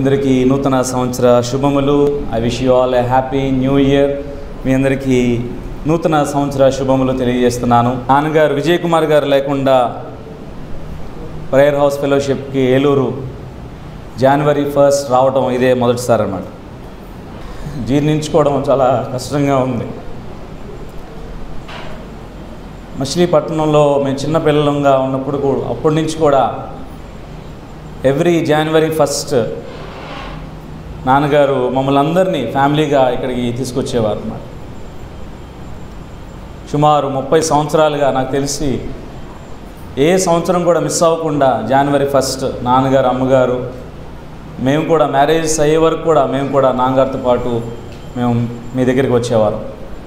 అందరికీ నూతన సంవత్సర శుభములు I wish you all a happy new year మీ అందరికీ నూతన సంవత్సర శుభములు తెలియజేస్తున్నాను నాన్నగారు విజయ్ కుమార్ గారు లేకుండా ప్రేయర్ హౌస్ ఫెలోషిప్కి ఏలూరు జనవరి ఫస్ట్ రావడం ఇదే మొదటిసారి అన్నమాట జీర్ణించుకోవడం చాలా కష్టంగా ఉంది మచిలీపట్నంలో మేము చిన్న పిల్లలంగా ఉన్నప్పుడు కూడా అప్పటి నుంచి కూడా ఎవ్రీ జనవరి ఫస్ట్ నాన్నగారు మమ్మల్ని అందరినీ ఫ్యామిలీగా ఇక్కడికి తీసుకొచ్చేవారు అన్నమాట సుమారు ముప్పై సంవత్సరాలుగా నాకు తెలిసి ఏ సంవత్సరం కూడా మిస్ అవ్వకుండా జనవరి ఫస్ట్ నాన్నగారు అమ్మగారు మేము కూడా మ్యారేజెస్ అయ్యే వరకు కూడా మేము కూడా నాన్నగారితో పాటు మేము మీ దగ్గరికి వచ్చేవారు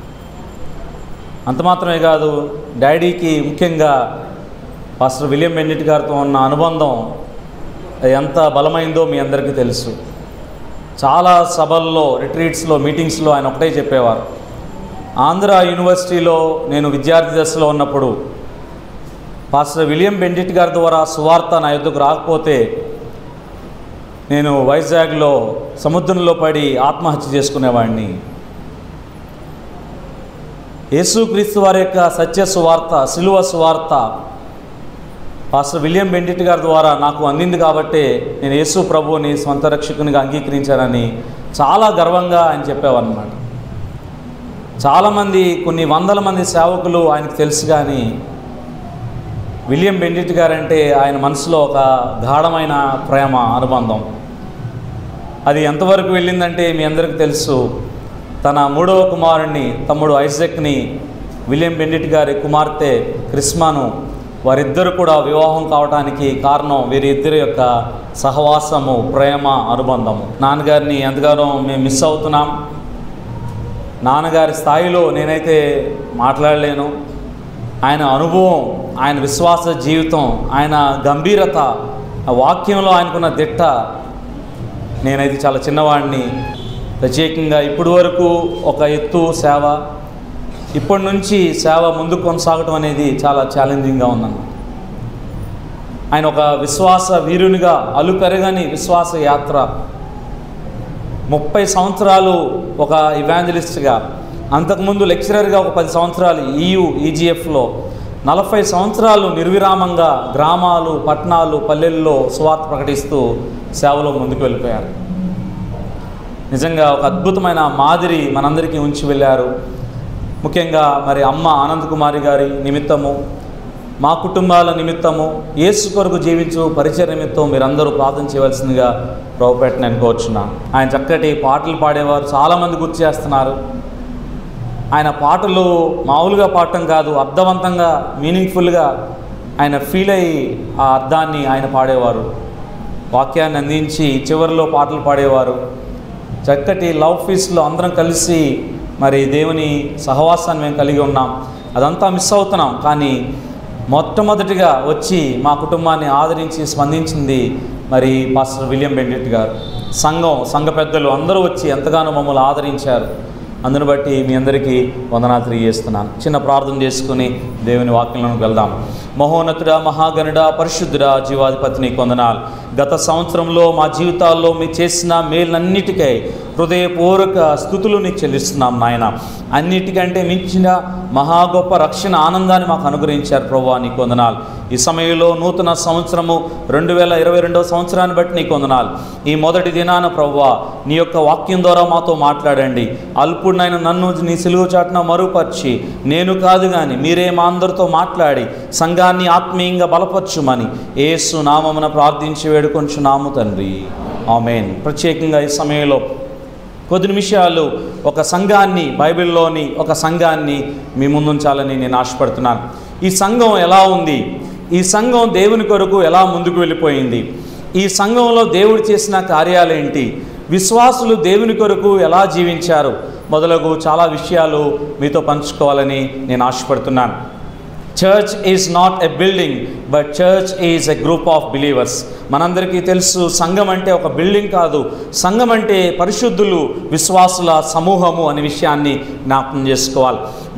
అంత మాత్రమే కాదు డాడీకి ముఖ్యంగా పాస్టర్ విలియం బెన్నెట్ గారితో ఉన్న అనుబంధం అది ఎంత బలమైందో మీ అందరికీ తెలుసు చాలా సభల్లో రిట్రీట్స్లో మీటింగ్స్లో ఆయన ఒకటే చెప్పేవారు ఆంధ్ర యూనివర్సిటీలో నేను విద్యార్థి దశలో ఉన్నప్పుడు పాస్టర్ విలియం బెండిట్ గారి ద్వారా సువార్త నా యుద్ధకు రాకపోతే నేను వైజాగ్లో సముద్రంలో పడి ఆత్మహత్య చేసుకునేవాడిని యేసుక్రీస్తు వారి యొక్క సత్య సువార్త సిలువ సువార్త పాస్టర్ విలియం బెండిట్ గారి ద్వారా నాకు అందింది కాబట్టే నేను యేసు ప్రభువుని సొంత రక్షకునిగా అంగీకరించానని చాలా గర్వంగా ఆయన చెప్పేవారన్నమాట చాలామంది కొన్ని వందల మంది సేవకులు ఆయనకు తెలుసు కానీ విలియం బెండిట్ గారంటే ఆయన మనసులో ఒక గాఢమైన ప్రేమ అనుబంధం అది ఎంతవరకు వెళ్ళిందంటే మీ అందరికీ తెలుసు తన మూడవ కుమారుణ్ణి తమ్ముడు ఐజక్ని విలియం బెండిట్ గారి కుమార్తె క్రిస్మాను వారిద్దరు కూడా వివాహం కావడానికి కారణం వీరిద్దరి యొక్క సహవాసము ప్రేమ అనుబంధము నాన్నగారిని ఎంతగానో మేము మిస్ అవుతున్నాం నాన్నగారి స్థాయిలో నేనైతే మాట్లాడలేను ఆయన అనుభవం ఆయన విశ్వాస జీవితం ఆయన గంభీరత ఆ వాక్యంలో ఆయనకున్న దిట్ట నేనైతే చాలా చిన్నవాడిని ప్రత్యేకంగా ఇప్పటి వరకు ఒక ఎత్తు సేవ ఇప్పటి నుంచి సేవ ముందుకు కొనసాగటం అనేది చాలా ఛాలెంజింగ్గా ఉందన్నమాట ఆయన ఒక విశ్వాస వీరునిగా అలుపెరగని విశ్వాస యాత్ర ముప్పై సంవత్సరాలు ఒక ఇవాంజలిస్ట్గా అంతకుముందు లెక్చరర్గా ఒక పది సంవత్సరాలు ఈయు ఈజీఎఫ్లో నలభై సంవత్సరాలు నిర్విరామంగా గ్రామాలు పట్టణాలు పల్లెల్లో సువార్త ప్రకటిస్తూ సేవలో ముందుకు వెళ్ళిపోయారు నిజంగా ఒక అద్భుతమైన మాదిరి మనందరికీ ఉంచి వెళ్ళారు ముఖ్యంగా మరి అమ్మ ఆనంద్ కుమారి గారి నిమిత్తము మా కుటుంబాల నిమిత్తము యేసు కొరకు జీవించు పరిచయ నిమిత్తం మీరందరూ ప్రార్థన చేయవలసిందిగా ప్రభుపేటని అనుకోవచ్చున్నాను ఆయన చక్కటి పాటలు పాడేవారు చాలామంది గుర్తు చేస్తున్నారు ఆయన పాటలు మామూలుగా పాడటం కాదు అర్థవంతంగా మీనింగ్ఫుల్గా ఆయన ఫీల్ అయ్యి ఆ అర్థాన్ని ఆయన పాడేవారు వాక్యాన్ని అందించి చివరిలో పాటలు పాడేవారు చక్కటి లవ్ ఫీస్లో అందరం కలిసి మరి దేవుని సహవాసాన్ని మేము కలిగి ఉన్నాం అదంతా మిస్ అవుతున్నాం కానీ మొట్టమొదటిగా వచ్చి మా కుటుంబాన్ని ఆదరించి స్పందించింది మరి పాస్టర్ విలియం బెండెట్ గారు సంఘం సంఘ పెద్దలు అందరూ వచ్చి ఎంతగానో మమ్మల్ని ఆదరించారు అందును బట్టి మీ అందరికీ వందనాలు తెలియజేస్తున్నాను చిన్న ప్రార్థన చేసుకుని దేవుని వాక్యంలోకి వెళ్దాం మహోన్నతుడ మహాగణుడ పరిశుద్ధుడ జీవాధిపతిని కొందనాలు గత సంవత్సరంలో మా జీవితాల్లో మీరు చేసిన మేలన్నిటికై హృదయపూర్వక స్థుతులు నీకు చెల్లిస్తున్నాం నాయన అన్నిటికంటే మించిన మహా గొప్ప రక్షణ ఆనందాన్ని మాకు అనుగ్రహించారు ప్రభా నీ కొందనాలు ఈ సమయంలో నూతన సంవత్సరము రెండు వేల ఇరవై రెండవ సంవత్సరాన్ని బట్టి నీ కొందనాలు ఈ మొదటి దినాన ప్రవ్వా నీ యొక్క వాక్యం ద్వారా మాతో మాట్లాడండి అల్పుడినైన నన్ను నీ సిలువు చాటున మరుపరిచి నేను కాదు కానీ మీరే మా అందరితో మాట్లాడి సంఘాన్ని ఆత్మీయంగా బలపరచుమని ఏసు నామమున ప్రార్థించి వేడుకొంచున్నాము తండ్రి ఆమెన్ ప్రత్యేకంగా ఈ సమయంలో కొద్ది నిమిషాలు ఒక సంఘాన్ని బైబిల్లోని ఒక సంఘాన్ని మీ ముందుంచాలని నేను ఆశపడుతున్నాను ఈ సంఘం ఎలా ఉంది ఈ సంఘం దేవుని కొరకు ఎలా ముందుకు వెళ్ళిపోయింది ఈ సంఘంలో దేవుడు చేసిన కార్యాలేంటి విశ్వాసులు దేవుని కొరకు ఎలా జీవించారు మొదలగు చాలా విషయాలు మీతో పంచుకోవాలని నేను ఆశపడుతున్నాను church is not a building but church is a group of believers మనందరికీ తెలుసు సంఘం అంటే ఒక బిల్డింగ్ కాదు సంఘం అంటే పరిశుద్ధులు విశ్వాసుల సమూహము అనే విషయాన్ని జ్ఞాపకం చేసుకోవాలి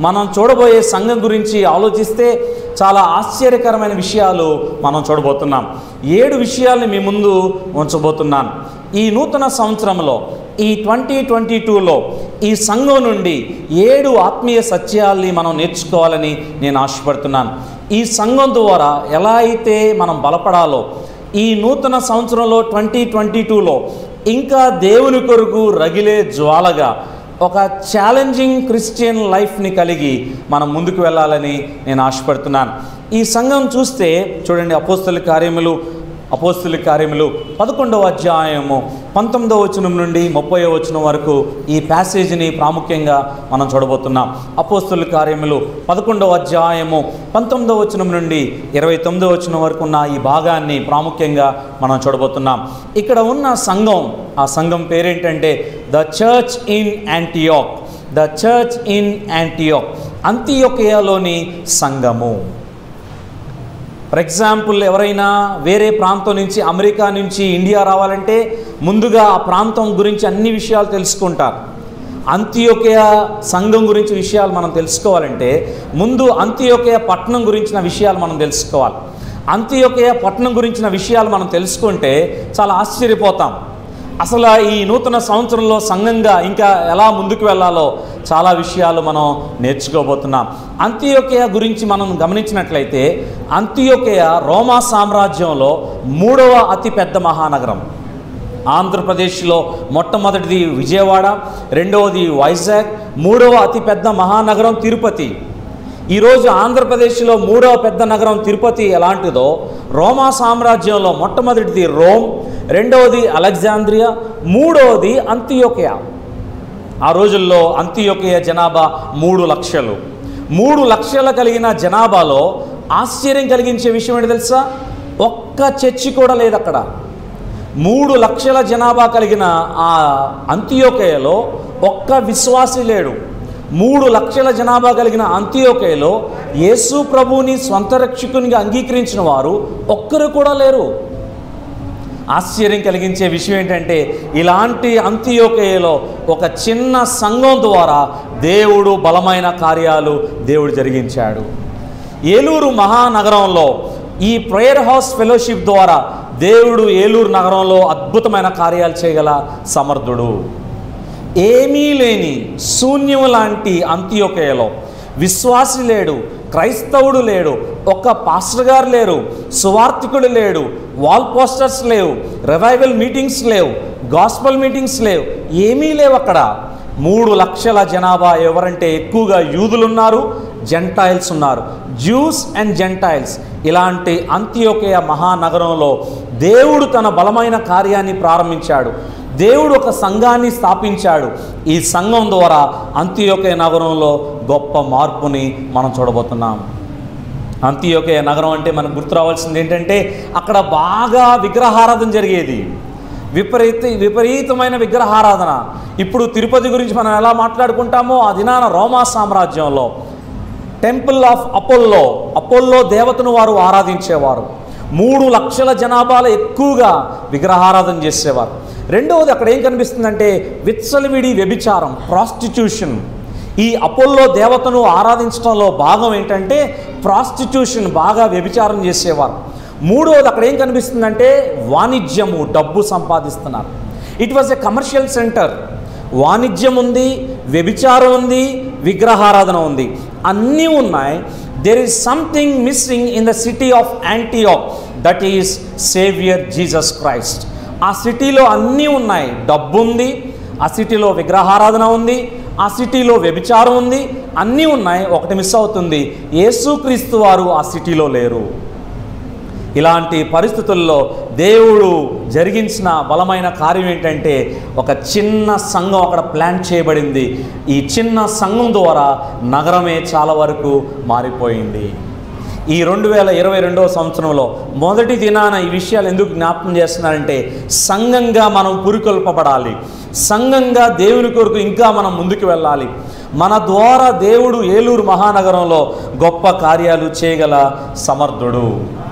మనం చూడబోయే సంఘం గురించి ఆలోచిస్తే చాలా ఆశ్చర్యకరమైన విషయాలు మనం చూడబోతున్నాం ఏడు విషయాల్ని మీ ముందు ఉంచబోతున్నాను ఈ నూతన సంవత్సరంలో ఈ ట్వంటీ ట్వంటీ టూలో ఈ సంఘం నుండి ఏడు ఆత్మీయ సత్యాల్ని మనం నేర్చుకోవాలని నేను ఆశపడుతున్నాను ఈ సంఘం ద్వారా ఎలా అయితే మనం బలపడాలో ఈ నూతన సంవత్సరంలో ట్వంటీ ట్వంటీ టూలో ఇంకా దేవుని కొరకు రగిలే జ్వాలగా ఒక ఛాలెంజింగ్ క్రిస్టియన్ లైఫ్ని కలిగి మనం ముందుకు వెళ్ళాలని నేను ఆశపడుతున్నాను ఈ సంఘం చూస్తే చూడండి అపోస్తుల కార్యములు అపోస్తుల కార్యములు పదకొండవ అధ్యాయము పంతొమ్మిదవ వచనం నుండి ముప్పై వచనం వరకు ఈ ప్యాసేజీని ప్రాముఖ్యంగా మనం చూడబోతున్నాం అపోస్తుల కార్యములు పదకొండవ అధ్యాయము పంతొమ్మిదవ వచనం నుండి ఇరవై తొమ్మిదవ వచనం వరకు ఉన్న ఈ భాగాన్ని ప్రాముఖ్యంగా మనం చూడబోతున్నాం ఇక్కడ ఉన్న సంఘం ఆ సంఘం పేరేంటంటే the church in Antioch the church in Antioch అంత్యోకయాలోని సంఘము ఫర్ ఎగ్జాంపుల్ ఎవరైనా వేరే ప్రాంతం నుంచి అమెరికా నుంచి ఇండియా రావాలంటే ముందుగా ఆ ప్రాంతం గురించి అన్ని విషయాలు తెలుసుకుంటారు అంత్యోకయ సంఘం గురించి విషయాలు మనం తెలుసుకోవాలంటే ముందు అంత్యోకయ పట్టణం గురించిన విషయాలు మనం తెలుసుకోవాలి అంత్యోకయ పట్టణం గురించిన విషయాలు మనం తెలుసుకుంటే చాలా ఆశ్చర్యపోతాం అసలు ఈ నూతన సంవత్సరంలో సంఘంగా ఇంకా ఎలా ముందుకు వెళ్ళాలో చాలా విషయాలు మనం నేర్చుకోబోతున్నాం అంత్యోకయ గురించి మనం గమనించినట్లయితే అంత్యోకయ రోమా సామ్రాజ్యంలో మూడవ అతిపెద్ద మహానగరం ఆంధ్రప్రదేశ్లో మొట్టమొదటిది విజయవాడ రెండవది వైజాగ్ మూడవ అతిపెద్ద మహానగరం తిరుపతి ఈరోజు ఆంధ్రప్రదేశ్లో మూడవ పెద్ద నగరం తిరుపతి ఎలాంటిదో రోమా సామ్రాజ్యంలో మొట్టమొదటిది రోమ్ రెండవది అలెగ్జాంద్రియా మూడవది అంత్యోకయ ఆ రోజుల్లో అంత్యోకయ జనాభా మూడు లక్షలు మూడు లక్షల కలిగిన జనాభాలో ఆశ్చర్యం కలిగించే విషయం ఏంటి తెలుసా ఒక్క చర్చి కూడా లేదు అక్కడ మూడు లక్షల జనాభా కలిగిన ఆ అంత్యోకయలో ఒక్క విశ్వాసి లేడు మూడు లక్షల జనాభా కలిగిన అంత్యోకయలో యేసు ప్రభువుని స్వంత రక్షకునిగా అంగీకరించిన వారు ఒక్కరు కూడా లేరు ఆశ్చర్యం కలిగించే విషయం ఏంటంటే ఇలాంటి అంత్యోకయలో ఒక చిన్న సంఘం ద్వారా దేవుడు బలమైన కార్యాలు దేవుడు జరిగించాడు ఏలూరు మహానగరంలో ఈ ప్రేయర్ హౌస్ ఫెలోషిప్ ద్వారా దేవుడు ఏలూరు నగరంలో అద్భుతమైన కార్యాలు చేయగల సమర్థుడు ఏమీ లేని శూన్యం లాంటి అంత్యోకయలో విశ్వాసి లేడు క్రైస్తవుడు లేడు ఒక్క పాస్టర్ గారు లేరు సువార్థికుడు లేడు వాల్ పోస్టర్స్ లేవు రివైవల్ మీటింగ్స్ లేవు గాస్పల్ మీటింగ్స్ లేవు ఏమీ లేవు అక్కడ మూడు లక్షల జనాభా ఎవరంటే ఎక్కువగా యూదులు ఉన్నారు జెంటైల్స్ ఉన్నారు జ్యూస్ అండ్ జెంటైల్స్ ఇలాంటి అంత్యోకయ మహానగరంలో దేవుడు తన బలమైన కార్యాన్ని ప్రారంభించాడు దేవుడు ఒక సంఘాన్ని స్థాపించాడు ఈ సంఘం ద్వారా అంత్యోకయ నగరంలో గొప్ప మార్పుని మనం చూడబోతున్నాం అంత్యోకయ నగరం అంటే మనకు గుర్తు రావాల్సింది ఏంటంటే అక్కడ బాగా విగ్రహారాధన జరిగేది విపరీత విపరీతమైన విగ్రహారాధన ఇప్పుడు తిరుపతి గురించి మనం ఎలా మాట్లాడుకుంటామో ఆ దినాన రోమా సామ్రాజ్యంలో టెంపుల్ ఆఫ్ అపోల్లో అపోల్లో దేవతను వారు ఆరాధించేవారు మూడు లక్షల జనాభాలో ఎక్కువగా విగ్రహారాధన చేసేవారు రెండవది అక్కడ ఏం కనిపిస్తుందంటే విత్సలవిడి వ్యభిచారం ప్రాస్టిట్యూషన్ ఈ అపోల్లో దేవతను ఆరాధించడంలో భాగం ఏంటంటే ప్రాస్టిట్యూషన్ బాగా వ్యభిచారం చేసేవారు మూడవది అక్కడ ఏం కనిపిస్తుందంటే వాణిజ్యము డబ్బు సంపాదిస్తున్నారు it was a commercial centre వాణిజ్యం ఉంది వ్యభిచారం ఉంది విగ్రహారాధన ఉంది అన్నీ ఉన్నాయి there is something missing in the city of Antioch that is saviour Jesus Christ ఆ సిటీలో అన్నీ ఉన్నాయి డబ్బు ఉంది ఆ సిటీలో విగ్రహారాధన ఉంది ఆ సిటీలో వ్యభిచారం ఉంది అన్నీ ఉన్నాయి ఒకటి మిస్ అవుతుంది యేసుక్రీస్తు వారు ఆ సిటీలో లేరు ఇలాంటి పరిస్థితుల్లో దేవుడు జరిగించిన బలమైన కార్యం ఏంటంటే ఒక చిన్న సంఘం అక్కడ ప్లాన్ చేయబడింది ఈ చిన్న సంఘం ద్వారా నగరమే చాలా వరకు మారిపోయింది ఈ రెండు వేల ఇరవై రెండవ సంవత్సరంలో మొదటి దినాన ఈ విషయాలు ఎందుకు జ్ఞాపకం చేస్తున్నారంటే సంఘంగా మనం పురికొల్పబడాలి సంఘంగా దేవుని కొరకు ఇంకా మనం ముందుకు వెళ్ళాలి మన ద్వారా దేవుడు ఏలూరు మహానగరంలో గొప్ప కార్యాలు చేయగల సమర్థుడు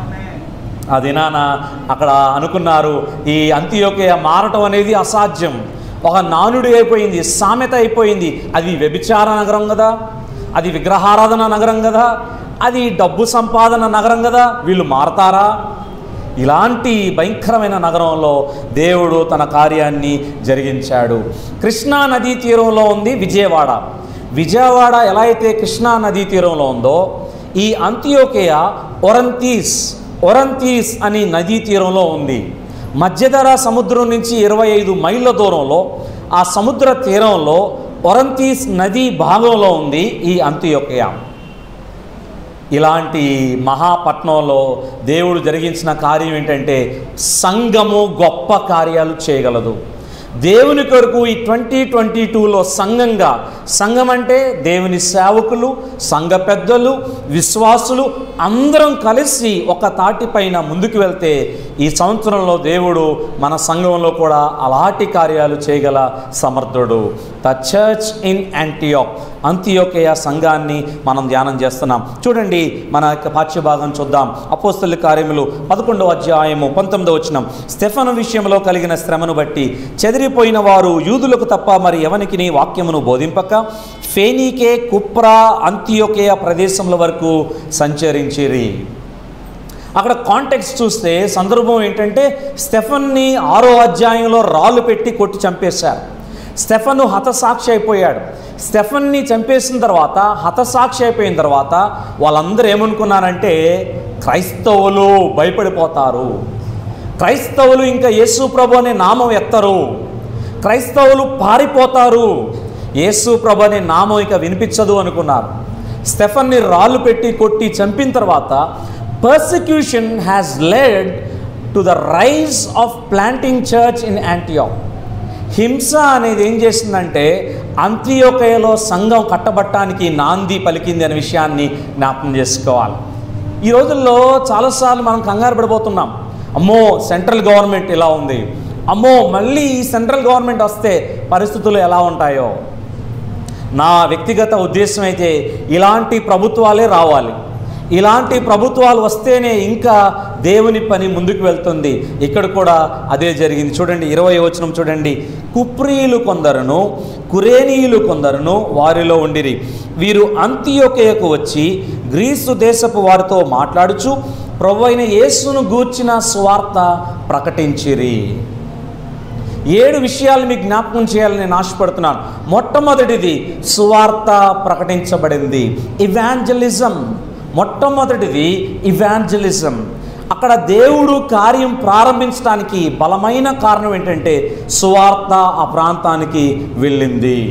ఆ దినాన అక్కడ అనుకున్నారు ఈ అంత్యోకయ మారటం అనేది అసాధ్యం ఒక నానుడి అయిపోయింది సామెత అయిపోయింది అది వ్యభిచార నగరం కదా అది విగ్రహారాధన నగరం కదా అది డబ్బు సంపాదన నగరం కదా వీళ్ళు మారతారా ఇలాంటి భయంకరమైన నగరంలో దేవుడు తన కార్యాన్ని జరిగించాడు కృష్ణా నదీ తీరంలో ఉంది విజయవాడ విజయవాడ ఎలా అయితే కృష్ణా నదీ తీరంలో ఉందో ఈ అంత్యోకేయ ఒరంతీస్ ఒరంతీస్ అని నదీ తీరంలో ఉంది మధ్యధర సముద్రం నుంచి ఇరవై ఐదు మైళ్ళ దూరంలో ఆ సముద్ర తీరంలో ఒరంతీస్ నదీ భాగంలో ఉంది ఈ అంత్యోకేయ ఇలాంటి మహాపట్నంలో దేవుడు జరిగించిన కార్యం ఏంటంటే సంఘము గొప్ప కార్యాలు చేయగలదు దేవుని కొరకు ఈ ట్వంటీ ట్వంటీ టూలో సంఘంగా సంఘం అంటే దేవుని సేవకులు సంఘ పెద్దలు విశ్వాసులు అందరం కలిసి ఒక తాటిపైన ముందుకు వెళ్తే ఈ సంవత్సరంలో దేవుడు మన సంఘంలో కూడా అలాంటి కార్యాలు చేయగల సమర్థుడు ద చర్చ్ ఇన్ యాంటియోక్ అంత్యోకేయ సంఘాన్ని మనం ధ్యానం చేస్తున్నాం చూడండి మన యొక్క పాఠ్యభాగం చూద్దాం అపోస్తల కార్యములు పదకొండవ అధ్యాయము పంతొమ్మిదవ వచనం స్టెఫను విషయంలో కలిగిన శ్రమను బట్టి చెదిరిపోయిన వారు యూదులకు తప్ప మరి ఎవనికి వాక్యమును బోధింపక ఫేనీకే కుప్రా అంత్యోకేయ ప్రదేశముల వరకు సంచరించిరి అక్కడ కాంటెక్స్ట్ చూస్తే సందర్భం ఏంటంటే స్టెఫన్ని ఆరో అధ్యాయంలో రాళ్ళు పెట్టి కొట్టి చంపేశారు స్టెఫను హతసాక్షి అయిపోయాడు స్టెఫన్ని చంపేసిన తర్వాత హతసాక్షి అయిపోయిన తర్వాత వాళ్ళందరూ ఏమనుకున్నారంటే క్రైస్తవులు భయపడిపోతారు క్రైస్తవులు ఇంకా యేసు ప్రభు అనే నామం ఎత్తరు క్రైస్తవులు పారిపోతారు యేసు ప్రభు అనే నామం ఇక వినిపించదు అనుకున్నారు స్టెఫన్ని రాళ్ళు పెట్టి కొట్టి చంపిన తర్వాత persecution has led to the rise of planting church in Antioch హింస అనేది ఏం చేసిందంటే అంత్యోకయలో సంఘం కట్టబట్టానికి నాంది పలికింది అనే విషయాన్ని జ్ఞాపకం చేసుకోవాలి ఈ రోజుల్లో చాలాసార్లు మనం కంగారు పడిపోతున్నాం అమ్మో సెంట్రల్ గవర్నమెంట్ ఇలా ఉంది అమ్మో మళ్ళీ ఈ సెంట్రల్ గవర్నమెంట్ వస్తే పరిస్థితులు ఎలా ఉంటాయో నా వ్యక్తిగత ఉద్దేశం అయితే ఇలాంటి ప్రభుత్వాలే రావాలి ఇలాంటి ప్రభుత్వాలు వస్తేనే ఇంకా దేవుని పని ముందుకు వెళ్తుంది ఇక్కడ కూడా అదే జరిగింది చూడండి ఇరవై వచనం చూడండి కుప్రీయులు కొందరును కురేనీయులు కొందరును వారిలో ఉండిరి వీరు అంత్యోకేయకు వచ్చి గ్రీసు దేశపు వారితో మాట్లాడుచు ప్రభు అయిన యేసును గూర్చిన స్వార్త ప్రకటించిరి ఏడు విషయాలు మీకు జ్ఞాపకం చేయాలని నేను ఆశపడుతున్నాను మొట్టమొదటిది సువార్త ప్రకటించబడింది ఇవాంజలిజం మొట్టమొదటిది ఇవాంజలిజం అక్కడ దేవుడు కార్యం ప్రారంభించడానికి బలమైన కారణం ఏంటంటే సువార్త ఆ ప్రాంతానికి వెళ్ళింది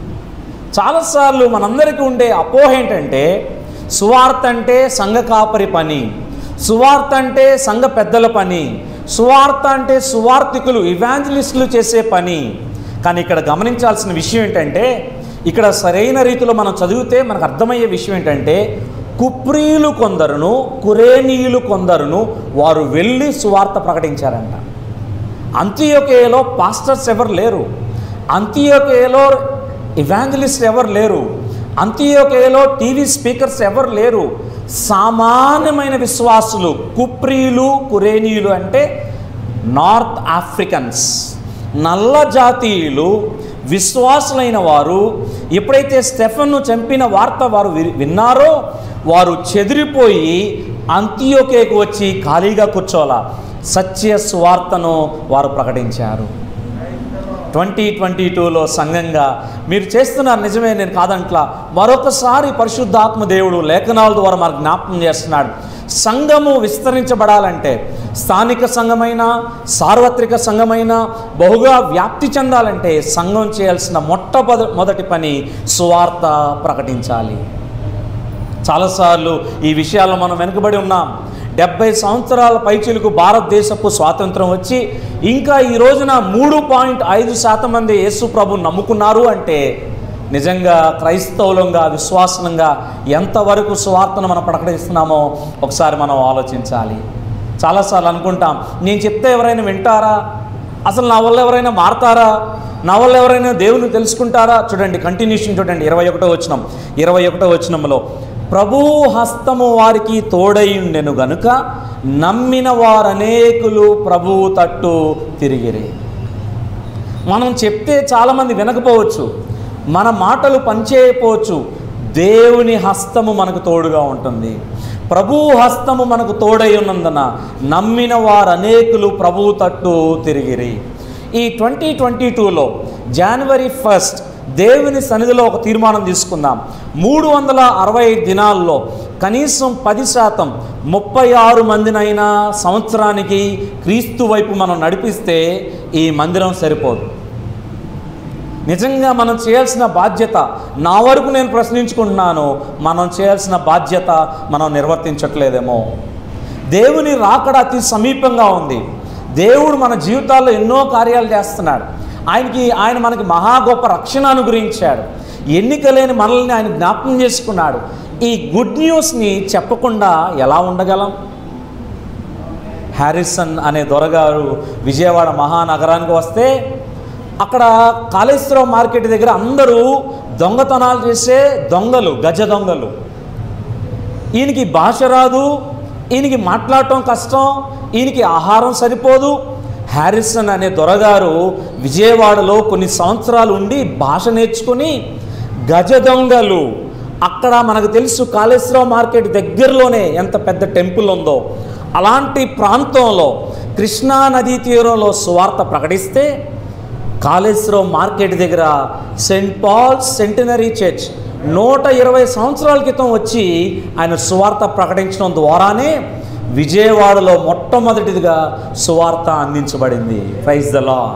చాలాసార్లు మనందరికీ ఉండే అపోహ ఏంటంటే సువార్త అంటే సంఘ కాపరి పని సువార్త అంటే సంఘ పెద్దల పని సువార్త అంటే సువార్థికులు ఇవాంజలిస్టులు చేసే పని కానీ ఇక్కడ గమనించాల్సిన విషయం ఏంటంటే ఇక్కడ సరైన రీతిలో మనం చదివితే మనకు అర్థమయ్యే విషయం ఏంటంటే కుప్రీయులు కొందరును కురేనీయులు కొందరును వారు వెళ్ళి సువార్త ప్రకటించారంట అంత్యోకేయలో పాస్టర్స్ ఎవరు లేరు అంత్యోకేయలో ఇవాంజలిస్ట్ ఎవరు లేరు అంత్యోకేయలో టీవీ స్పీకర్స్ ఎవరు లేరు సామాన్యమైన విశ్వాసులు కుప్రీయులు కురేనీయులు అంటే నార్త్ ఆఫ్రికన్స్ నల్ల జాతీయులు విశ్వాసులైన వారు ఎప్పుడైతే స్టెఫన్ను చంపిన వార్త వారు వి- విన్నారో వారు చెదిరిపోయి అంత్యోకేకు వచ్చి ఖాళీగా కూర్చోలా సత్య సువార్తను వారు ప్రకటించారు ట్వంటీ ట్వంటీ టూలో సంఘంగా మీరు చేస్తున్నారు నిజమే నేను కాదంట్లా మరొకసారి పరిశుద్ధాత్మ దేవుడు లేఖనాల ద్వారా మనకు జ్ఞాపకం చేస్తున్నాడు సంఘము విస్తరించబడాలంటే స్థానిక సంఘమైన సార్వత్రిక సంఘమైన బహుగా వ్యాప్తి చెందాలంటే సంఘం చేయాల్సిన మొట్టమొద మొదటి పని సువార్త ప్రకటించాలి చాలాసార్లు ఈ విషయాల్లో మనం వెనుకబడి ఉన్నాం డెబ్బై సంవత్సరాల పైచిలకు భారతదేశపు స్వాతంత్రం వచ్చి ఇంకా ఈ రోజున మూడు పాయింట్ ఐదు శాతం మంది యేసు ప్రభు నమ్ముకున్నారు అంటే నిజంగా క్రైస్తవులంగా విశ్వాసంగా ఎంతవరకు స్వార్థను మనం ప్రకటిస్తున్నామో ఒకసారి మనం ఆలోచించాలి చాలాసార్లు అనుకుంటాం నేను చెప్తే ఎవరైనా వింటారా అసలు నా వల్ల ఎవరైనా మారతారా నా వల్ల ఎవరైనా దేవుని తెలుసుకుంటారా చూడండి కంటిన్యూషన్ చూడండి ఇరవై ఒకటో వచనం ఇరవై ఒకటో వచనంలో ప్రభు హస్తము వారికి తోడై ఉండెను గనుక నమ్మిన వారనేకులు ప్రభువు తట్టు తిరిగిరి మనం చెప్తే చాలామంది వినకపోవచ్చు మన మాటలు పనిచేయకపోవచ్చు దేవుని హస్తము మనకు తోడుగా ఉంటుంది ప్రభువు హస్తము మనకు తోడై ఉన్నందున నమ్మిన వారు అనేకులు ప్రభువు తట్టు తిరిగిరి ఈ ట్వంటీ ట్వంటీ టూలో జనవరి ఫస్ట్ దేవుని సన్నిధిలో ఒక తీర్మానం తీసుకుందాం మూడు వందల అరవై ఐదు దినాల్లో కనీసం పది శాతం ముప్పై ఆరు మందినైనా సంవత్సరానికి క్రీస్తు వైపు మనం నడిపిస్తే ఈ మందిరం సరిపోదు నిజంగా మనం చేయాల్సిన బాధ్యత నా వరకు నేను ప్రశ్నించుకుంటున్నాను మనం చేయాల్సిన బాధ్యత మనం నిర్వర్తించట్లేదేమో దేవుని రాకడ అతి సమీపంగా ఉంది దేవుడు మన జీవితాల్లో ఎన్నో కార్యాలు చేస్తున్నాడు ఆయనకి ఆయన మనకి మహా గొప్ప రక్షణ అనుగ్రహించాడు ఎన్నిక లేని మనల్ని ఆయన జ్ఞాపకం చేసుకున్నాడు ఈ గుడ్ న్యూస్ని చెప్పకుండా ఎలా ఉండగలం హ్యారిసన్ అనే దొరగారు విజయవాడ మహానగరానికి వస్తే అక్కడ కాళేశ్వరం మార్కెట్ దగ్గర అందరూ దొంగతనాలు చేసే దొంగలు గజ దొంగలు ఈయనకి భాష రాదు ఈయనకి మాట్లాడటం కష్టం ఈయనకి ఆహారం సరిపోదు హ్యారిసన్ అనే దొరగారు విజయవాడలో కొన్ని సంవత్సరాలు ఉండి భాష నేర్చుకుని గజ దొంగలు అక్కడ మనకు తెలుసు కాళేశ్వరం మార్కెట్ దగ్గరలోనే ఎంత పెద్ద టెంపుల్ ఉందో అలాంటి ప్రాంతంలో కృష్ణా నదీ తీరంలో సువార్త ప్రకటిస్తే కాళేశ్వరం మార్కెట్ దగ్గర సెయింట్ పాల్స్ సెంటినరీ చర్చ్ నూట ఇరవై సంవత్సరాల క్రితం వచ్చి ఆయన సువార్త ప్రకటించడం ద్వారానే విజయవాడలో మొట్టమొదటిదిగా సువార్త అందించబడింది ప్రైజ్ ద లా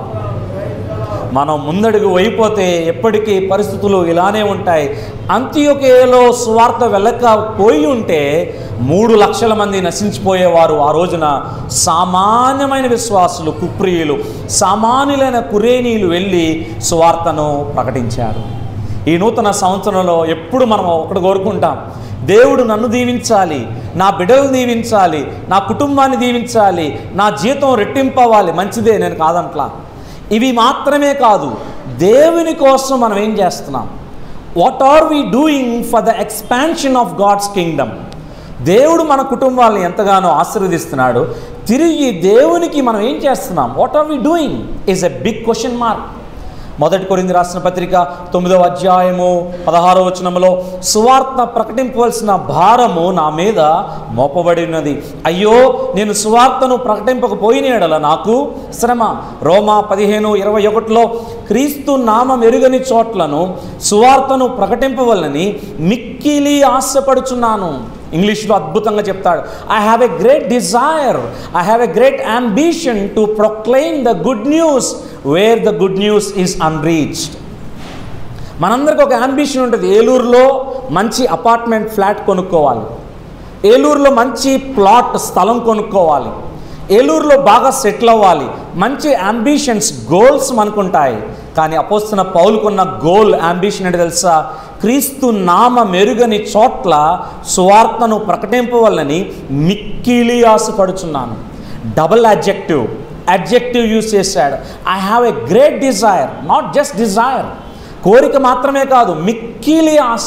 మనం ముందడుగు అయిపోతే ఎప్పటికీ పరిస్థితులు ఇలానే ఉంటాయి అంత్యోకేయలో సువార్త వెళ్ళకపోయి ఉంటే మూడు లక్షల మంది నశించిపోయేవారు ఆ రోజున సామాన్యమైన విశ్వాసులు కుప్రియులు సామాన్యులైన కురేనీలు వెళ్ళి సువార్తను ప్రకటించారు ఈ నూతన సంవత్సరంలో ఎప్పుడు మనం ఒకటి కోరుకుంటాం దేవుడు నన్ను దీవించాలి నా బిడ్డలు దీవించాలి నా కుటుంబాన్ని దీవించాలి నా జీతం రెట్టింపవ్వాలి మంచిదే నేను కాదంట్లా ఇవి మాత్రమే కాదు దేవుని కోసం మనం ఏం చేస్తున్నాం what are we doing for the expansion of God's kingdom దేవుడు మన కుటుంబాలను ఎంతగానో ఆశీర్వదిస్తున్నాడు తిరిగి దేవునికి మనం ఏం చేస్తున్నాం what are we doing is a big question mark మొదటి కొరింది రాసిన పత్రిక తొమ్మిదవ అధ్యాయము పదహారవ వచనంలో సువార్త ప్రకటింపవలసిన భారము నా మీద మోపబడి ఉన్నది అయ్యో నేను సువార్తను ప్రకటింపకపోయిన ఎడల నాకు శ్రమ రోమా పదిహేను ఇరవై ఒకటిలో క్రీస్తు నామం ఎరుగని చోట్లను సువార్తను ప్రకటింపవలని మిక్కిలి ఆశపడుచున్నాను ఇంగ్లీష్లో అద్భుతంగా చెప్తాడు I have a great desire I have a great ambition to proclaim the good news where the good news is unreached మనందరికి ఒక అంబిషన్ ఉంటుంది ఏలూరులో మంచి అపార్ట్మెంట్ ఫ్లాట్ కొనుక్కోవాలి ఏలూరులో మంచి ప్లాట్ స్థలం కొనుక్కోవాలి ఏలూరులో బాగా సెటిల్ అవ్వాలి మంచి అంబిషన్స్ గోల్స్ మనకుంటాయి కానీ అపోస్తున్న పౌలుకున్న గోల్ అంబిషన్ ఏంటి తెలుసా క్రీస్తు నామ మెరుగని చోట్ల సువార్తను ప్రకటింపవల్లని మిక్కిలి ఆశపడుచున్నాను డబుల్ అడ్జెక్టివ్ అడ్జెక్టివ్ యూస్ చేశాడు I have a great desire not just desire కోరిక మాత్రమే కాదు మిక్కిలి ఆశ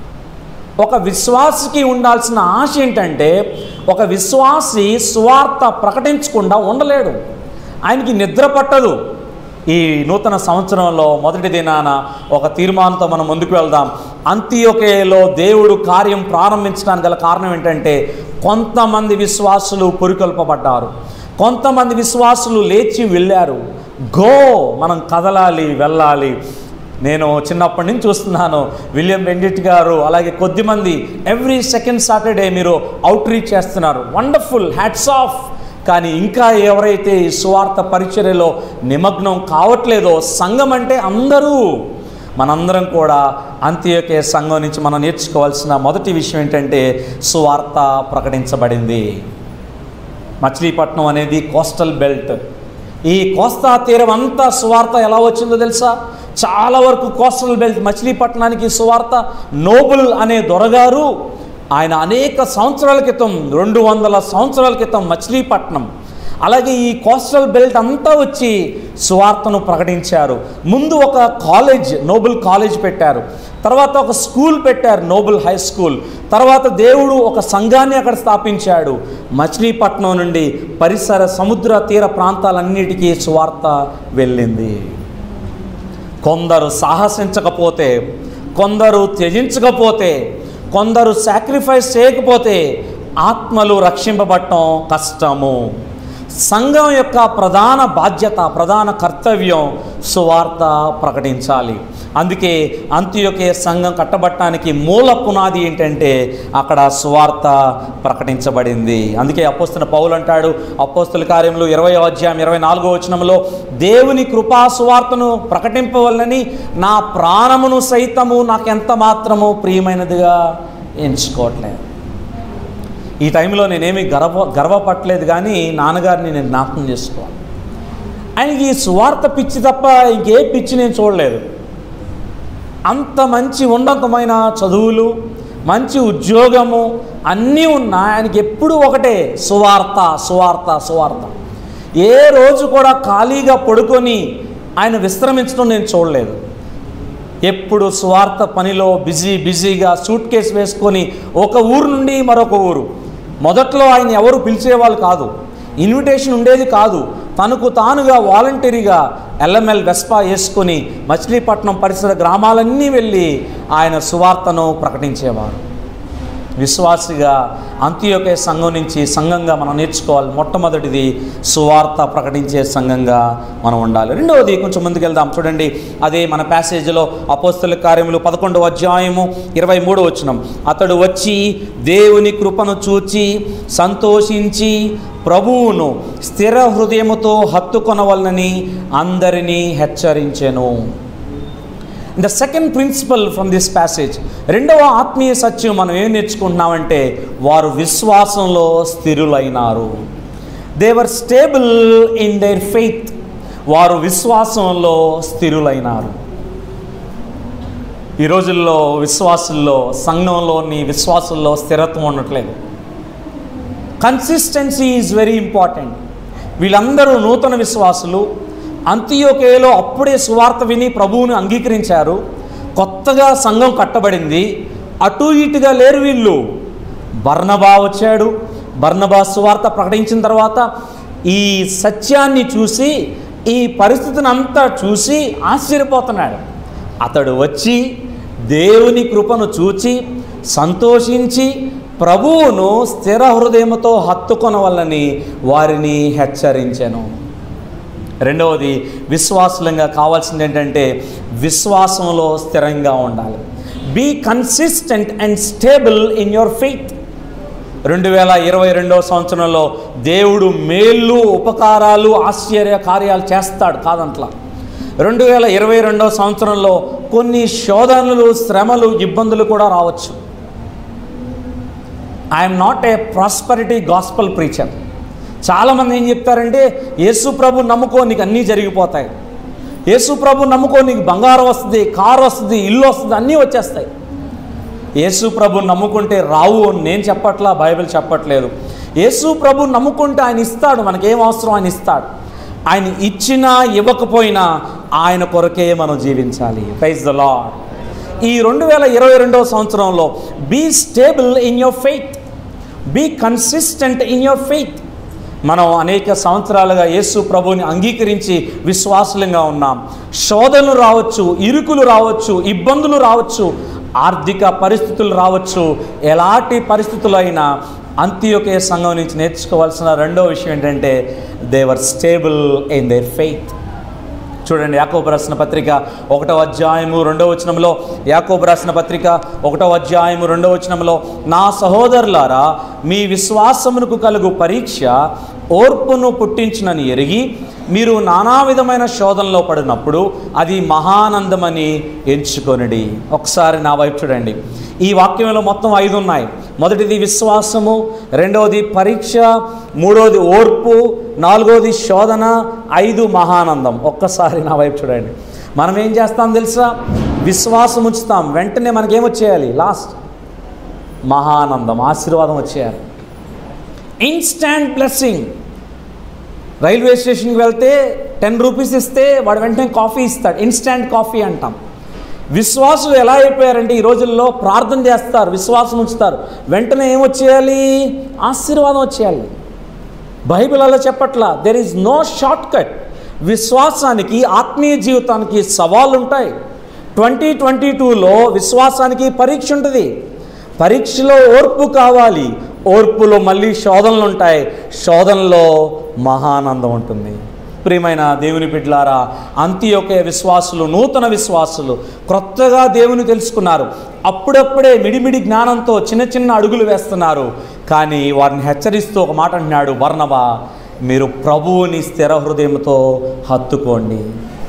ఒక విశ్వాసికి ఉండాల్సిన ఆశ ఏంటంటే ఒక విశ్వాసి స్వార్థ ప్రకటించకుండా ఉండలేడు ఆయనకి నిద్ర పట్టదు ఈ నూతన సంవత్సరంలో మొదటి దినాన ఒక తీర్మానంతో మనం ముందుకు వెళ్దాం అంత్యోకేయలో దేవుడు కార్యం ప్రారంభించడానికి గల కారణం ఏంటంటే కొంతమంది విశ్వాసులు పురికొల్పబడ్డారు కొంతమంది విశ్వాసులు లేచి వెళ్ళారు గో మనం కదలాలి వెళ్ళాలి నేను చిన్నప్పటి నుంచి చూస్తున్నాను విలియం బెండిట్ గారు అలాగే కొద్దిమంది ఎవ్రీ సెకండ్ సాటర్డే మీరు అవుట్ రీచ్ చేస్తున్నారు వండర్ఫుల్ హ్యాట్స్ ఆఫ్ కానీ ఇంకా ఎవరైతే ఈ సువార్త పరిచర్యలో నిమగ్నం కావట్లేదో సంఘం అంటే అందరూ మనందరం కూడా అంత్యోకే సంఘం నుంచి మనం నేర్చుకోవాల్సిన మొదటి విషయం ఏంటంటే సువార్త ప్రకటించబడింది మచిలీపట్నం అనేది కోస్టల్ బెల్ట్ ఈ కోస్తా తీరం అంతా సువార్త ఎలా వచ్చిందో తెలుసా చాలా వరకు కోస్టల్ బెల్ట్ మచిలీపట్నానికి సువార్త నోబుల్ అనే దొరగారు ఆయన అనేక సంవత్సరాల క్రితం రెండు వందల సంవత్సరాల క్రితం మచిలీపట్నం అలాగే ఈ కోస్టల్ బెల్ట్ అంతా వచ్చి సువార్తను ప్రకటించారు ముందు ఒక కాలేజ్ నోబుల్ కాలేజ్ పెట్టారు తర్వాత ఒక స్కూల్ పెట్టారు నోబుల్ హై స్కూల్ తర్వాత దేవుడు ఒక సంఘాన్ని అక్కడ స్థాపించాడు మచిలీపట్నం నుండి పరిసర సముద్ర తీర ప్రాంతాలన్నిటికీ సువార్త వెళ్ళింది కొందరు సాహసించకపోతే కొందరు త్యజించకపోతే కొందరు సాక్రిఫైస్ చేయకపోతే ఆత్మలు రక్షింపబడటం కష్టము సంఘం యొక్క ప్రధాన బాధ్యత ప్రధాన కర్తవ్యం సువార్త ప్రకటించాలి అందుకే అంత్యొకే సంఘం కట్టబట్టడానికి మూల పునాది ఏంటంటే అక్కడ సువార్త ప్రకటించబడింది అందుకే అపోస్తున్న పౌలు అంటాడు అపోస్తుల కార్యములు ఇరవై అధ్యాయం ఇరవై నాలుగో వచనంలో దేవుని కృపా సువార్తను ప్రకటింపవలనని నా ప్రాణమును సైతము నాకెంత మాత్రము ప్రియమైనదిగా ఎంచుకోవట్లేదు ఈ టైంలో నేనేమి గర్వ గర్వపట్టలేదు కానీ నాన్నగారిని నేను జ్ఞాపకం చేసుకోవాలి ఆయనకి ఈ సువార్త పిచ్చి తప్ప ఇంకే పిచ్చి నేను చూడలేదు అంత మంచి ఉన్నతమైన చదువులు మంచి ఉద్యోగము అన్నీ ఉన్నా ఆయనకి ఎప్పుడు ఒకటే సువార్త సువార్త సువార్త ఏ రోజు కూడా ఖాళీగా పడుకొని ఆయన విశ్రమించడం నేను చూడలేదు ఎప్పుడు స్వార్థ పనిలో బిజీ బిజీగా సూట్ కేసు వేసుకొని ఒక ఊరు నుండి మరొక ఊరు మొదట్లో ఆయన ఎవరు పిలిచేవాళ్ళు కాదు ఇన్విటేషన్ ఉండేది కాదు తనకు తానుగా వాలంటరీగా ఎల్ఎంఎల్ వెస్పా వేసుకొని మచిలీపట్నం పరిసర గ్రామాలన్నీ వెళ్ళి ఆయన సువార్తను ప్రకటించేవారు విశ్వాసిగా అంత్యోకే సంఘం నుంచి సంఘంగా మనం నేర్చుకోవాలి మొట్టమొదటిది సువార్త ప్రకటించే సంఘంగా మనం ఉండాలి రెండవది కొంచెం ముందుకు వెళ్దాం చూడండి అదే మన ప్యాసేజీలో అపోస్తుల కార్యములు పదకొండవ అధ్యాయము ఇరవై మూడో వచ్చినం అతడు వచ్చి దేవుని కృపను చూచి సంతోషించి ప్రభువును స్థిర హృదయముతో హత్తుకొనవలనని అందరినీ హెచ్చరించెను the second principle from this passage రెండవ ఆత్మీయ సత్యం మనం ఏం నేర్చుకుంటున్నామంటే వారు విశ్వాసంలో స్థిరులైనారు they're stable in their faith వారు విశ్వాసంలో స్థిరులైనారు ఈ రోజుల్లో విశ్వాసుల్లో సంఘంలోని విశ్వాసుల్లో స్థిరత్వం ఉండట్లేదు కన్సిస్టెన్సీ ఈజ్ వెరీ ఇంపార్టెంట్ వీళ్ళందరూ నూతన విశ్వాసులు అంత్యోకేలో అప్పుడే సువార్త విని ప్రభువుని అంగీకరించారు కొత్తగా సంఘం కట్టబడింది అటు ఇటుగా లేరు వీళ్ళు బర్నబా వచ్చాడు బర్నబా సువార్త ప్రకటించిన తర్వాత ఈ సత్యాన్ని చూసి ఈ పరిస్థితిని అంతా చూసి ఆశ్చర్యపోతున్నాడు అతడు వచ్చి దేవుని కృపను చూచి సంతోషించి ప్రభువును స్థిర హృదయముతో హత్తుకొనవల్లని వారిని హెచ్చరించాను రెండవది విశ్వాసులంగా కావాల్సింది ఏంటంటే విశ్వాసంలో స్థిరంగా ఉండాలి be consistent and stable in your faith రెండు వేల ఇరవై రెండవ సంవత్సరంలో దేవుడు మేళ్ళు ఉపకారాలు ఆశ్చర్య కార్యాలు చేస్తాడు కాదంట్లా రెండు వేల ఇరవై రెండవ సంవత్సరంలో కొన్ని శోధనలు శ్రమలు ఇబ్బందులు కూడా రావచ్చు I'm not a prosperity gospel preacher చాలామంది ఏం చెప్తారంటే యేసు ప్రభు నమ్ముకో నీకు అన్నీ జరిగిపోతాయి యేసు ప్రభు నమ్ముకో నీకు బంగారం వస్తుంది కారు వస్తుంది ఇల్లు వస్తుంది అన్నీ వచ్చేస్తాయి యేసు ప్రభు నమ్ముకుంటే రావు అని నేను చెప్పట్లా బైబిల్ చెప్పట్లేదు యేసు ప్రభు నమ్ముకుంటే ఆయన ఇస్తాడు మనకేం అవసరం ఆయన ఇస్తాడు ఆయన ఇచ్చినా ఇవ్వకపోయినా ఆయన కొరకే మనం జీవించాలి ప్రైజ్ ద లాడ్ ఈ రెండు వేల ఇరవై రెండవ సంవత్సరంలో be stable in your faith be consistent in your faith మనం అనేక సంవత్సరాలుగా యేసు ప్రభుని అంగీకరించి విశ్వాసులంగా ఉన్నాం శోధనలు రావచ్చు ఇరుకులు రావచ్చు ఇబ్బందులు రావచ్చు ఆర్థిక పరిస్థితులు రావచ్చు ఎలాంటి పరిస్థితులైనా అంత్యోకే సంఘం నుంచి నేర్చుకోవాల్సిన రెండో విషయం ఏంటంటే they're stable in their faith చూడండి యాకోబు రాసిన పత్రిక ఒకటో అధ్యాయము రెండవ వచనంలో యాకోబు రాసిన పత్రిక ఒకటో అధ్యాయము రెండవ వచనంలో నా సహోదరులారా మీ విశ్వాసమునకు కలుగు పరీక్ష ఓర్పును పుట్టించునని ఎరిగి మీరు నానా విధమైన శోధనలో పడినప్పుడు అది మహానందమని ఎంచుకొనిడి ఒకసారి నా వైపు చూడండి ఈ వాక్యంలో మొత్తం ఐదు ఉన్నాయి మొదటిది విశ్వాసము రెండవది పరీక్ష మూడవది ఓర్పు నాలుగవది శోధన ఐదు మహానందం ఒక్కసారి నా వైపు చూడండి మనం ఏం చేస్తాం తెలుసా విశ్వాసం ఉంచుతాం వెంటనే మనకేమొచ్చేయాలి లాస్ట్ మహానందం ఆశీర్వాదం వచ్చేయాలి ఇన్స్టాంట్ బ్లెస్సింగ్ రైల్వే స్టేషన్కి వెళ్తే టెన్ రూపీస్ ఇస్తే వాడు వెంటనే కాఫీ ఇస్తాడు ఇన్స్టాంట్ కాఫీ అంటాం విశ్వాసులు ఎలా అయిపోయారంటే ఈ రోజుల్లో ప్రార్థన చేస్తారు విశ్వాసం ఉంచుతారు వెంటనే ఏమొచ్చేయాలి ఆశీర్వాదం వచ్చేయాలి బైబిల్ అలా చెప్పట్లా there is no short cut విశ్వాసానికి ఆత్మీయ జీవితానికి సవాళ్ళు ఉంటాయి ట్వంటీ ట్వంటీ టూలో విశ్వాసానికి పరీక్ష ఉంటుంది పరీక్షలో ఓర్పు కావాలి ఓర్పులో మళ్ళీ శోధనలు ఉంటాయి శోధనలో మహానందం ఉంటుంది ప్రియమైన దేవుని బిడ్డలారా అంత్యొకే విశ్వాసులు నూతన విశ్వాసులు క్రొత్తగా దేవుని తెలుసుకున్నారు అప్పుడప్పుడే మిడిమిడి జ్ఞానంతో చిన్న చిన్న అడుగులు వేస్తున్నారు కానీ వారిని హెచ్చరిస్తూ ఒక మాట అంటున్నాడు వర్ణవ మీరు ప్రభువుని స్థిర హృదయంతో హత్తుకోండి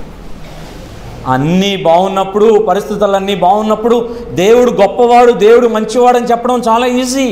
అన్నీ బాగున్నప్పుడు పరిస్థితులన్నీ బాగున్నప్పుడు దేవుడు గొప్పవాడు దేవుడు మంచివాడు అని చెప్పడం చాలా ఈజీ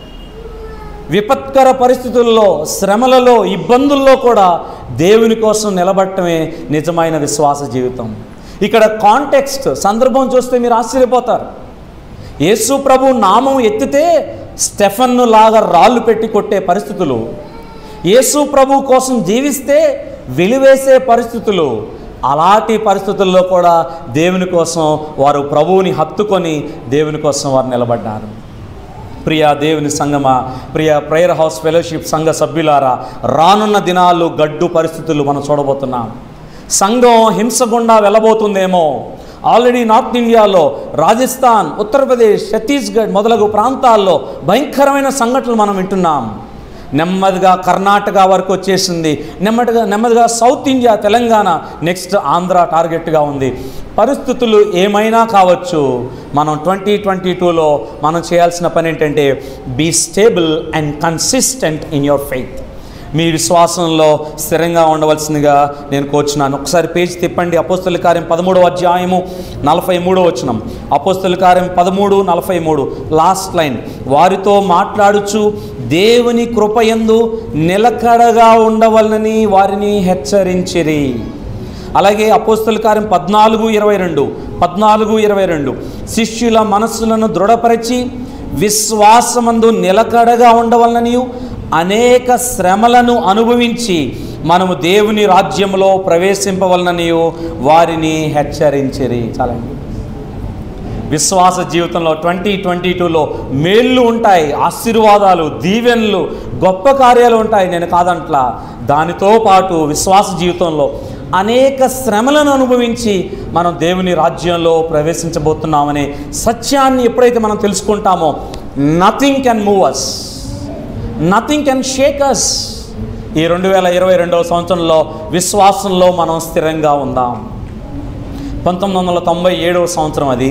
విపత్కర పరిస్థితుల్లో శ్రమలలో ఇబ్బందుల్లో కూడా దేవుని కోసం నిలబడటమే నిజమైన విశ్వాస జీవితం ఇక్కడ కాంటెక్స్ట్ సందర్భం చూస్తే మీరు ఆశ్చర్యపోతారు యేసు ప్రభు నామం ఎత్తితే స్టెఫన్ను లాగా రాళ్ళు పెట్టి కొట్టే పరిస్థితులు యేసు ప్రభు కోసం జీవిస్తే వెలివేసే పరిస్థితులు అలాంటి పరిస్థితుల్లో కూడా దేవుని కోసం వారు ప్రభువుని హత్తుకొని దేవుని కోసం వారు నిలబడ్డారు ప్రియా దేవుని సంగమ ప్రియ ప్రేయర్ హౌస్ ఫెలోషిప్ సంఘ సభ్యులారా రానున్న దినాలు గడ్డు పరిస్థితులు మనం చూడబోతున్నాం సంఘం హింస గుండా వెళ్ళబోతుందేమో ఆల్రెడీ నార్త్ ఇండియాలో రాజస్థాన్ ఉత్తరప్రదేశ్ ఛత్తీస్గఢ్ మొదలగు ప్రాంతాల్లో భయంకరమైన సంఘటనలు మనం వింటున్నాం నెమ్మదిగా కర్ణాటక వరకు వచ్చేసింది నెమ్మదిగా నెమ్మదిగా south India Telangana next Andhra టార్గెట్గా ఉంది పరిస్థితులు ఏమైనా కావచ్చు మనం ట్వంటీ ట్వంటీ టూలో మనం చేయాల్సిన పని ఏంటంటే be stable and consistent in your faith మీ విశ్వాసంలో స్థిరంగా ఉండవలసిందిగా నేను కోరుచున్నాను ఒకసారి పేజ్ తిప్పండి అపోస్తుల కార్యం పదమూడవ అధ్యాయము నలభై మూడో వచనం అపోస్తుల కార్యం పదమూడు నలభై మూడు లాస్ట్ లైన్ వారితో మాట్లాడుచు దేవుని కృపయందు నిలకడగా ఉండవలనని వారిని హెచ్చరించిరి అలాగే అపోస్తుల కార్యం పద్నాలుగు ఇరవై రెండు పద్నాలుగు ఇరవై రెండు శిష్యుల మనస్సులను దృఢపరిచి విశ్వాసమందు నిలకడగా ఉండవలననియు అనేక శ్రమలను అనుభవించి మనము దేవుని రాజ్యంలో ప్రవేశింపవలననియు వారిని హెచ్చరించిరి చాలండి విశ్వాస జీవితంలో ట్వంటీ ట్వంటీ టూలో మేళ్ళు ఉంటాయి ఆశీర్వాదాలు దీవెనలు గొప్ప కార్యాలు ఉంటాయి నేను కాదంట్లా దానితో పాటు విశ్వాస జీవితంలో అనేక శ్రమలను అనుభవించి మనం దేవుని రాజ్యంలో ప్రవేశించబోతున్నామనే సత్యాన్ని ఎప్పుడైతే మనం తెలుసుకుంటామో nothing can move us nothing can shake us ఈ రెండు వేల ఇరవై రెండవ సంవత్సరంలో విశ్వాసంలో మనం స్థిరంగా ఉందాం పంతొమ్మిది వందల తొంభై ఏడవ సంవత్సరం అది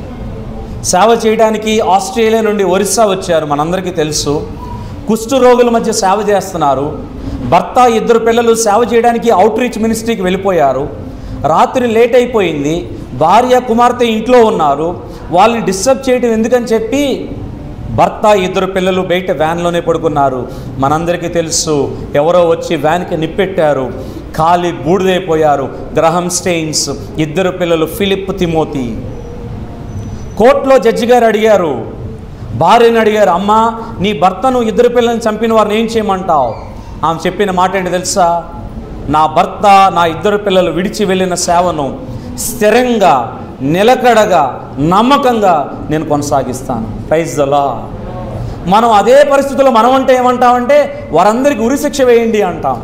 సేవ చేయడానికి ఆస్ట్రేలియా నుండి ఒరిస్సా వచ్చారు మనందరికీ తెలుసు కుష్టు రోగుల మధ్య సేవ చేస్తున్నారు భర్త ఇద్దరు పిల్లలు సేవ చేయడానికి అవుట్ రీచ్ మినిస్ట్రీకి వెళ్ళిపోయారు రాత్రి లేట్ అయిపోయింది భార్య కుమార్తె ఇంట్లో ఉన్నారు వాళ్ళని డిస్టర్బ్ చేయడం ఎందుకని చెప్పి భర్త ఇద్దరు పిల్లలు బయట వ్యాన్లోనే పడుకున్నారు మనందరికీ తెలుసు ఎవరో వచ్చి వ్యాన్కి నిప్పెట్టారు ఖాళీ బూడిదైపోయారు గ్రహం స్టెయిన్స్ ఇద్దరు పిల్లలు ఫిలిప్ తిమోతి కోర్టులో జడ్జి గారు అడిగారు భార్యని అడిగారు అమ్మా నీ భర్తను ఇద్దరు పిల్లల్ని చంపిన వారిని ఏం చేయమంటావు ఆమె చెప్పిన మాట ఏంటి తెలుసా నా భర్త నా ఇద్దరు పిల్లలు విడిచి వెళ్ళిన సేవను స్థిరంగా నిలకడగా నమ్మకంగా నేను కొనసాగిస్తాను ప్రైజ్ దలా మనం అదే పరిస్థితుల్లో మనం అంటే ఏమంటామంటే వారందరికీ ఉరిశిక్ష వేయండి అంటాం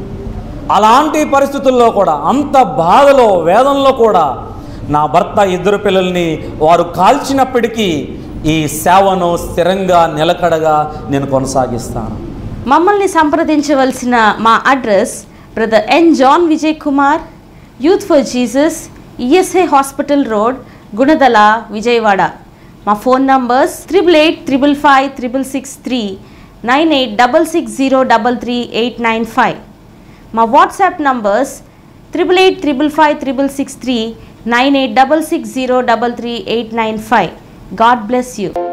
అలాంటి పరిస్థితుల్లో కూడా అంత బాధలో వేదనలో కూడా నా భర్త ఇద్దరు పిల్లల్ని వారు కాల్చినప్పటికీ ఈ సేవను స్థిరంగా నిలకడగా నేను కొనసాగిస్తాను మమ్మల్ని సంప్రదించవలసిన మా address brother N John Vijay Kumar youth for Jesus ESI hospital road Gunadala Vijayawada మా phone numbers triple eight triple five triple six three nine eight double six zero double three eight nine five మా WhatsApp numbers triple eight triple five triple six three nine eight double six zero double three eight nine five God bless you